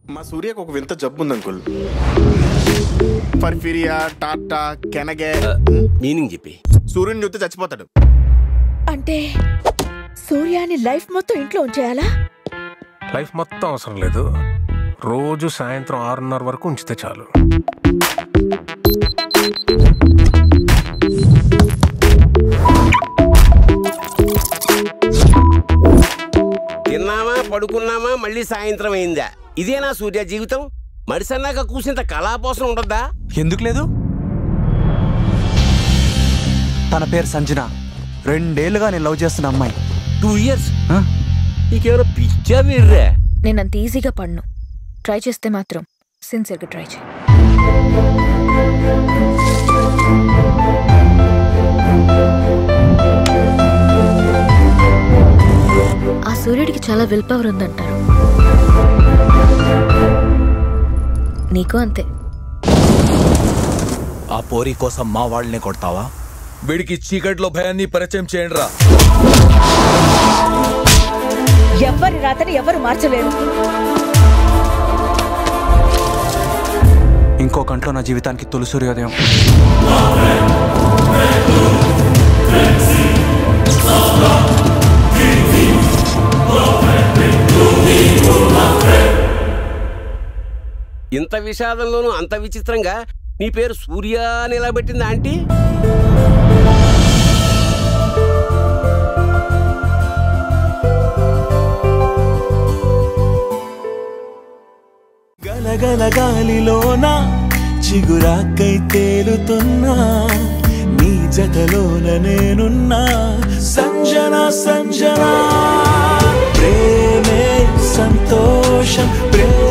మా సూర్యకు ఒక వింత జబ్బు ఉంది అంకుల్ పర్ఫిరియా టాటా కెనగే మీనింగ్ చెప్పి సూర్యుని చూస్తే చచ్చిపోతాడు అంటే సూర్యాని లైఫ్ మొత్తం ఇంట్లో ఉంచేయాలా లైఫ్ మొత్తం అవసరం లేదు రోజు సాయంత్రం ఆరున్నర వరకు ఉంచితే చాలు తిన్నామా పడుకున్నామా మళ్ళీ సాయంత్రం అయిందా ఇదేనా సూర్య జీవితం మడిసన్నాక కూసింత కళాపోసం ఉండద్దా ఎందుకు లేదు తన పేరు సంజన రెండేళ్లుగా నేను లవ్ చేస్తున్న అమ్మాయి టూ ఇయర్స్ ఆ? నీకేమైనా పిచ్చా వీర్రే నేను అంత ఈజీగా పడ్ను ట్రై చేస్తే మాత్రం సిన్సియర్గా ట్రై చేయి ఆ సూర్యుడికి చాలా విల్ పవర్ ఉందంటారు నీకు అంతే ఆ పోరి కోసం మా వాళ్ళని కొడతావా వీడికి చీకట్లో భయాన్ని పరిచయం చేయండి రా ఎవరి రాతని ఎవరు మార్చలేరు ఇంకో గంటలో నా జీవితానికి తొలి సూర్యోదయం ఇంత విషాదంలోనూ అంత విచిత్రంగా నీ పేరు సూర్య అని ఎలా పెట్టిందా ఆంటీ గలగల గాలిలోన చిగురాకై తేలుతున్నా నీ జతలోన నేనున్నా సంజన సంజన ప్రేమే సంతోషం ప్రేమ